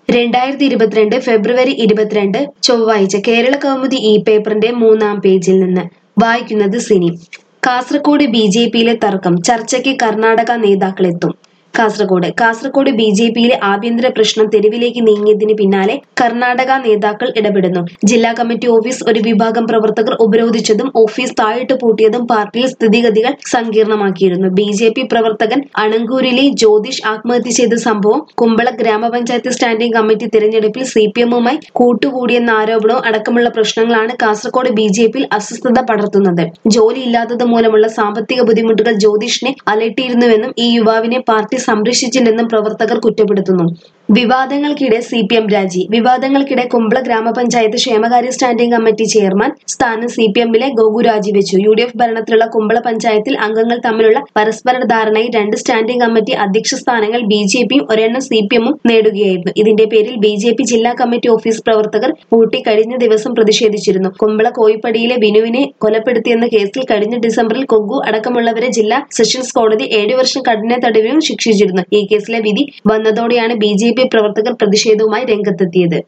രണ്ടായിരത്തി ഇരുപത്തിരണ്ട് ഫെബ്രുവരി ഇരുപത്തിരണ്ട് ചൊവ്വാഴ്ച കേരള കൗമുദി ഇ പേപ്പറിന്റെ മൂന്നാം പേജിൽ നിന്ന് വായിക്കുന്നത് സിനി കാസർഗോഡ് ബി ജെ പിയിലെ തർക്കം ചർച്ചയ്ക്ക് കർണാടക നേതാക്കളെത്തും കാസർഗോഡ് കാസർഗോഡ് ബി ജെ പിയിലെ ആഭ്യന്തര പ്രശ്നം തെരുവിലേക്ക് നീങ്ങിയതിന് പിന്നാലെ കർണാടക നേതാക്കൾ ഇടപെടുന്നു ജില്ലാ കമ്മിറ്റി ഓഫീസ് ഒരു വിഭാഗം പ്രവർത്തകർ ഉപരോധിച്ചതും ഓഫീസ് താഴിട്ട് പൂട്ടിയതും പാർട്ടിയിൽ സ്ഥിതിഗതികൾ സങ്കീർണമാക്കിയിരുന്നു ബി ജെ പി പ്രവർത്തകൻ അണങ്കൂരിലെ ജ്യോതിഷ് ആത്മഹത്യ ചെയ്ത സംഭവം കുമ്പള ഗ്രാമപഞ്ചായത്ത് സ്റ്റാൻഡിംഗ് കമ്മിറ്റി തിരഞ്ഞെടുപ്പിൽ സി പി എമ്മുമായി കൂട്ടുകൂടിയെന്ന ആരോപണവും അടക്കമുള്ള പ്രശ്നങ്ങളാണ് കാസർഗോഡ് ബി ജെ പിയിൽ അസ്വസ്ഥത പടർത്തുന്നത് ജോലിയില്ലാത്തത് മൂലമുള്ള സാമ്പത്തിക ബുദ്ധിമുട്ടുകൾ ജ്യോതിഷിനെ അലട്ടിയിരുന്നുവെന്നും ഈ യുവാവിനെ പാർട്ടി സംരക്ഷിച്ചില്ലെന്നും പ്രവർത്തകർ കുറ്റപ്പെടുത്തുന്നു വിവാദങ്ങൾക്കിടെ സി പി എം രാജി വിവാദങ്ങൾക്കിടെ കുമ്പള ഗ്രാമപഞ്ചായത്ത് ക്ഷേമകാര്യ സ്റ്റാൻഡിംഗ് കമ്മിറ്റി ചെയർമാൻ സ്ഥാനം സി പി എമ്മിലെ ഗോഗു രാജിവെച്ചു യു ഡി എഫ് ഭരണത്തിലുള്ള കുമ്പള പഞ്ചായത്തിൽ അംഗങ്ങൾ തമ്മിലുള്ള പരസ്പര ധാരണയിൽ രണ്ട് സ്റ്റാൻഡിംഗ് കമ്മിറ്റി അധ്യക്ഷ സ്ഥാനങ്ങൾ ബി ജെ പിയും ഒരെണ്ണം സി പി എമ്മും നേടുകയായിരുന്നു ഇതിന്റെ പേരിൽ ബി ജെ പി ജില്ലാ കമ്മിറ്റി ഓഫീസ് പ്രവർത്തകർ പൂട്ടി കഴിഞ്ഞ ദിവസം പ്രതിഷേധിച്ചിരുന്നു കുമ്പള കോയിപ്പടിയിലെ ബിനുവിനെ കൊലപ്പെടുത്തിയെന്ന കേസിൽ കഴിഞ്ഞ ഡിസംബറിൽ കൊഗു അടക്കമുള്ളവരെ ജില്ലാ സെഷൻസ് കോടതി ഏഴു വർഷം കഠിന തടവിനും ശിക്ഷിച്ചിരുന്നു ഈ കേസിലെ വിധി വന്നതോടെയാണ് ബി ജെ പി പ്രവർത്തകർ പ്രതിഷേധവുമായി രംഗത്തെത്തിയത്